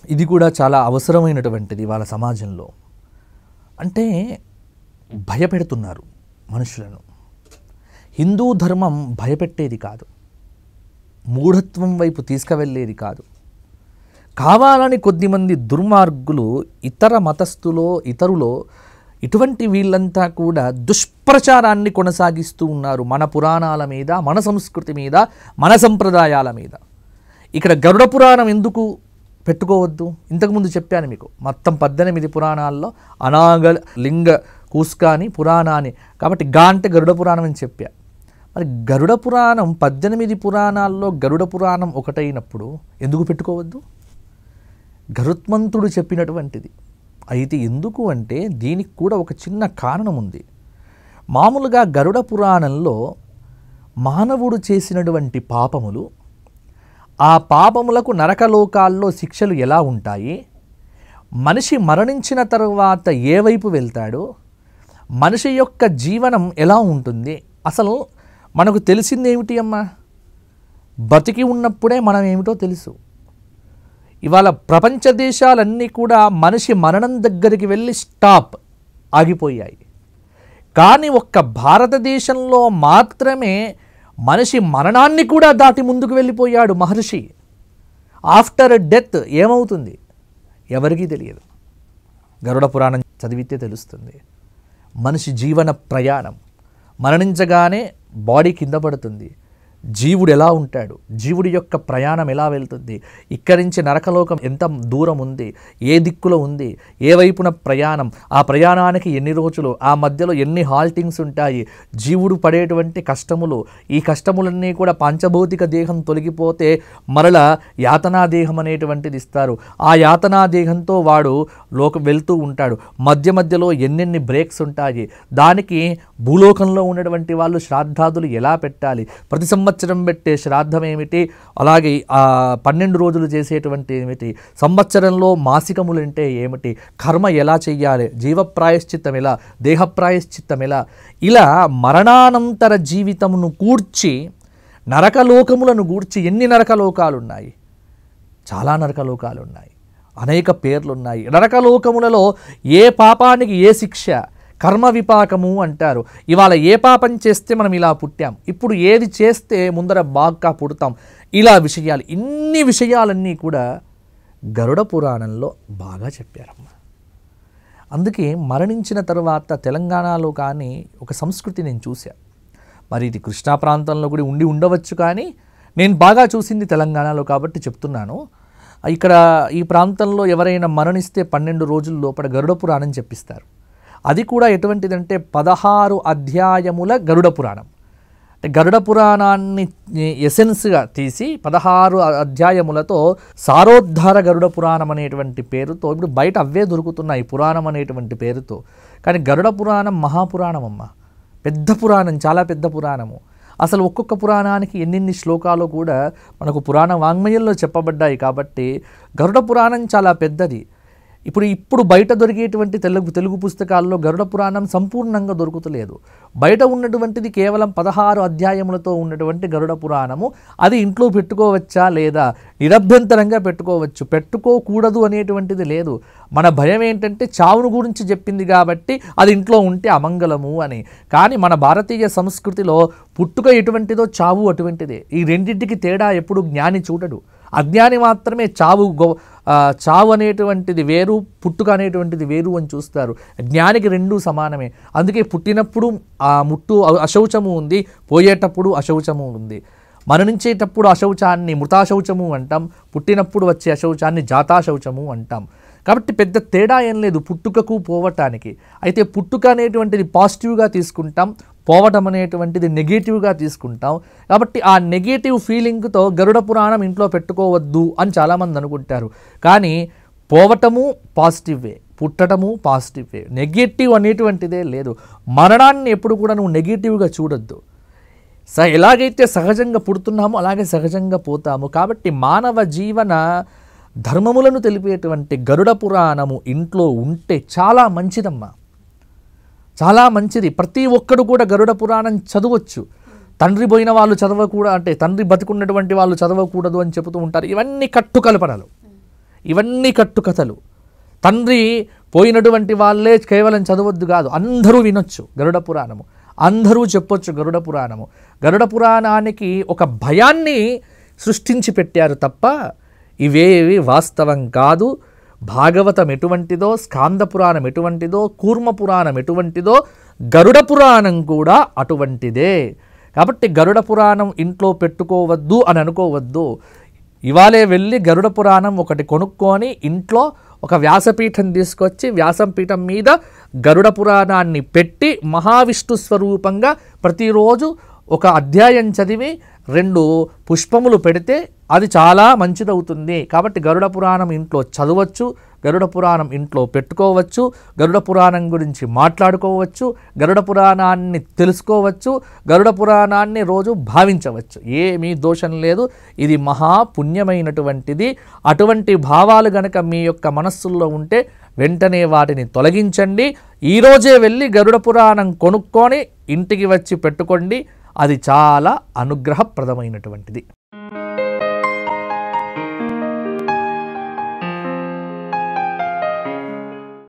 ఇది కూడా చాలా అవసరమైనటువంటిది వాళ్ళ సమాజంలో అంటే భయపెడుతున్నారు మనుషులను హిందూ ధర్మం భయపెట్టేది కాదు మూఢత్వం వైపు తీసుకువెళ్ళేది కాదు కావాలని కొద్దిమంది దుర్మార్గులు ఇతర మతస్థులో ఇతరులో ఇటువంటి వీళ్ళంతా కూడా దుష్ప్రచారాన్ని కొనసాగిస్తూ ఉన్నారు మన పురాణాల మీద మన సంస్కృతి మీద మన సంప్రదాయాల మీద ఇక్కడ గరుడ పురాణం ఎందుకు పెట్టుకోవద్దు ఇంతకుముందు చెప్పాను మీకు మొత్తం పద్దెనిమిది పురాణాల్లో అనాగ లింగ కూస్కాని పురాణాన్ని కాబట్టి గా అంటే గరుడ పురాణం అని చెప్పా మరి గరుడ పురాణం పద్దెనిమిది పురాణాల్లో గరుడ పురాణం ఒకటైనప్పుడు ఎందుకు పెట్టుకోవద్దు గరుత్మంతుడు చెప్పినటువంటిది అయితే ఎందుకు అంటే దీనికి కూడా ఒక చిన్న కారణం ఉంది మామూలుగా గరుడ పురాణంలో మానవుడు చేసినటువంటి పాపములు ఆ పాపములకు నరకలోకాల్లో శిక్షలు ఎలా ఉంటాయి మనిషి మరణించిన తర్వాత ఏ వైపు వెళ్తాడో మనిషి యొక్క జీవనం ఎలా ఉంటుంది అసలు మనకు తెలిసింది ఏమిటి అమ్మా బతికి ఉన్నప్పుడే మనం ఏమిటో తెలుసు ఇవాళ ప్రపంచ దేశాలన్నీ కూడా మనిషి మరణం దగ్గరికి వెళ్ళి స్టాప్ ఆగిపోయాయి కానీ ఒక్క భారతదేశంలో మాత్రమే మనిషి మరణాన్ని కూడా దాటి ముందుకు వెళ్ళిపోయాడు మహర్షి ఆఫ్టర్ డెత్ ఏమవుతుంది ఎవరికీ తెలియదు గరుడ పురాణం చదివితే తెలుస్తుంది మనిషి జీవన ప్రయాణం మరణించగానే బాడీ కింద పడుతుంది జీవుడు ఎలా ఉంటాడు జీవుడి యొక్క ప్రయాణం ఎలా వెళ్తుంది ఇక్కడి నుంచి నరకలోకం ఎంత దూరం ఉంది ఏ దిక్కులో ఉంది ఏ వైపున ప్రయాణం ఆ ప్రయాణానికి ఎన్ని రోజులు ఆ మధ్యలో ఎన్ని హాల్టింగ్స్ ఉంటాయి జీవుడు పడేటువంటి కష్టములు ఈ కష్టములన్నీ కూడా పంచభౌతిక దేహం తొలగిపోతే మరల యాతనా దేహం అనేటువంటిది ఇస్తారు ఆ యాతనా దేహంతో వాడు లోక వెళ్తూ ఉంటాడు మధ్య మధ్యలో ఎన్నెన్ని బ్రేక్స్ ఉంటాయి దానికి భూలోకంలో ఉన్నటువంటి వాళ్ళు శ్రాద్ధాదులు ఎలా పెట్టాలి ప్రతి సంవత్సరం పెట్టే శ్రాద్ధం ఏమిటి అలాగే ఆ పన్నెండు రోజులు చేసేటువంటి ఏమిటి సంవత్సరంలో మాసికములు అంటే ఏమిటి కర్మ ఎలా చెయ్యాలి జీవ ప్రాయశ్చిత్తం ఎలా దేహ ప్రాయశ్చిత్తం ఎలా ఇలా మరణానంతర జీవితమును కూర్చి నరకలోకములను గూర్చి ఎన్ని నరకలోకాలు ఉన్నాయి చాలా నరకలోకాలు ఉన్నాయి అనేక పేర్లు ఉన్నాయి నరకలోకములలో ఏ పాపానికి ఏ శిక్ష కర్మ విపాకము అంటారు ఇవాళ ఏ పాపం చేస్తే మనం ఇలా పుట్టాం ఇప్పుడు ఏది చేస్తే ముందర బాగా పుడతాం ఇలా విషయాలు ఇన్ని విషయాలన్నీ కూడా గరుడ పురాణంలో బాగా చెప్పారమ్మా అందుకే మరణించిన తర్వాత తెలంగాణలో కానీ ఒక సంస్కృతి నేను చూశా మరి ఇది కృష్ణా ప్రాంతంలో కూడా ఉండి ఉండవచ్చు కానీ నేను బాగా చూసింది తెలంగాణలో కాబట్టి చెప్తున్నాను ఇక్కడ ఈ ప్రాంతంలో ఎవరైనా మరణిస్తే పన్నెండు రోజుల లోపల గరుడ పురాణం చెప్పిస్తారు అది కూడా ఎటువంటిదంటే పదహారు అధ్యాయముల గరుడ పురాణం అంటే గరుడ పురాణాన్ని ఎసెన్స్గా తీసి పదహారు అధ్యాయములతో సారోద్ధార గరుడ పురాణం అనేటువంటి పేరుతో ఇప్పుడు బయట అవే దొరుకుతున్నాయి పురాణం అనేటువంటి పేరుతో కానీ గరుడ పురాణం మహాపురాణం అమ్మ పెద్ద పురాణం చాలా పెద్ద పురాణము అసలు ఒక్కొక్క పురాణానికి ఎన్నెన్ని శ్లోకాలు కూడా మనకు పురాణ వాంగ్మయంలో చెప్పబడ్డాయి కాబట్టి గరుడ పురాణం చాలా పెద్దది ఇప్పుడు ఇప్పుడు బయట దొరికేటువంటి తెలుగు తెలుగు పుస్తకాల్లో గరుడ పురాణం సంపూర్ణంగా దొరుకుతలేదు బయట ఉన్నటువంటిది కేవలం పదహారు అధ్యాయములతో ఉన్నటువంటి గరుడ పురాణము అది ఇంట్లో పెట్టుకోవచ్చా లేదా నిరభ్యంతరంగా పెట్టుకోవచ్చు పెట్టుకోకూడదు అనేటువంటిది లేదు మన భయం ఏంటంటే చావును గురించి చెప్పింది కాబట్టి అది ఇంట్లో ఉంటే అమంగళము అని కానీ మన భారతీయ సంస్కృతిలో పుట్టుక ఎటువంటిదో చావు అటువంటిదే ఈ రెండింటికి తేడా ఎప్పుడు జ్ఞాని చూడడు అజ్ఞాని మాత్రమే చావు గో ఆ, చావు అనేటువంటిది వేరు పుట్టుక అనేటువంటిది వేరు అని చూస్తారు జ్ఞానికి రెండూ సమానమే అందుకే పుట్టినప్పుడు ఆ ముట్టు అ- అశౌచము ఉంది పోయేటప్పుడు అశౌచము ఉంది మరణించేటప్పుడు అశౌచాన్ని మృతాశౌచము అంటాం పుట్టినప్పుడు వచ్చే అశౌచాన్ని జాతాశౌచము అంటాం కాబట్టి పెద్ద తేడా ఏం లేదు పుట్టుకకు పోవటానికి అయితే పుట్టుక అనేటువంటిది పాజిటివ్గా తీసుకుంటాం పోవటం అనేటువంటిది నెగిటివ్గా తీసుకుంటాం కాబట్టి ఆ నెగిటివ్ ఫీలింగ్తో గరుడ పురాణం ఇంట్లో పెట్టుకోవద్దు అని చాలామంది అనుకుంటారు కానీ పోవటము పాజిటివే పుట్టటము పాజిటివే నెగిటివ్ అనేటువంటిదే లేదు మరణాన్ని ఎప్పుడు కూడా నువ్వు నెగిటివ్గా చూడొద్దు స ఎలాగైతే సహజంగా పుడుతున్నామో అలాగే సహజంగా పోతాము కాబట్టి మానవ జీవన ధర్మములను తెలిపేటువంటి గరుడ పురాణము ఇంట్లో ఉంటే చాలా మంచిదమ్మా చాలా మంచిది ప్రతి ఒక్కడు కూడా గరుడ పురాణం చదవచ్చు తండ్రి పోయిన వాళ్ళు చదవకూడదు అంటే తండ్రి బతికున్నటువంటి వాళ్ళు చదవకూడదు అని చెబుతూ ఉంటారు ఇవన్నీ కట్టుకల్పనలు ఇవన్నీ కట్టుకథలు తండ్రి పోయినటువంటి వాళ్ళే కేవలం చదవద్దు కాదు అందరూ వినొచ్చు గరుడ పురాణము అందరూ చెప్పొచ్చు గరుడ పురాణము గరుడ పురాణానికి ఒక భయాన్ని సృష్టించి పెట్టారు తప్ప ఇవేవి వాస్తవం కాదు భాగవతం ఎటువంటిదో స్కాంద పురాణం ఎటువంటిదో కూర్మ పురాణం ఎటువంటిదో గరుడ పురాణం కూడా అటువంటిదే కాబట్టి గరుడ పురాణం ఇంట్లో పెట్టుకోవద్దు అని అనుకోవద్దు ఇవాళే వెళ్ళి గరుడ పురాణం ఒకటి కొనుక్కొని ఇంట్లో ఒక వ్యాసపీఠం తీసుకొచ్చి వ్యాసపీఠం మీద గరుడ పురాణాన్ని పెట్టి మహావిష్ణు స్వరూపంగా ప్రతిరోజు ఒక అధ్యాయం చదివి రెండు పుష్పములు పెడితే అది చాలా మంచిదవుతుంది కాబట్టి గరుడ పురాణం ఇంట్లో చదవచ్చు గరుడ పురాణం ఇంట్లో పెట్టుకోవచ్చు గరుడ పురాణం గురించి మాట్లాడుకోవచ్చు గరుడ పురాణాన్ని తెలుసుకోవచ్చు గరుడ పురాణాన్ని రోజు భావించవచ్చు ఏమీ దోషం లేదు ఇది మహా పుణ్యమైనటువంటిది అటువంటి భావాలు గనక మీ యొక్క మనస్సుల్లో ఉంటే వెంటనే వాటిని తొలగించండి ఈరోజే వెళ్ళి గరుడ పురాణం కొనుక్కొని ఇంటికి వచ్చి పెట్టుకోండి అది చాలా అనుగ్రహప్రదమైనటువంటిది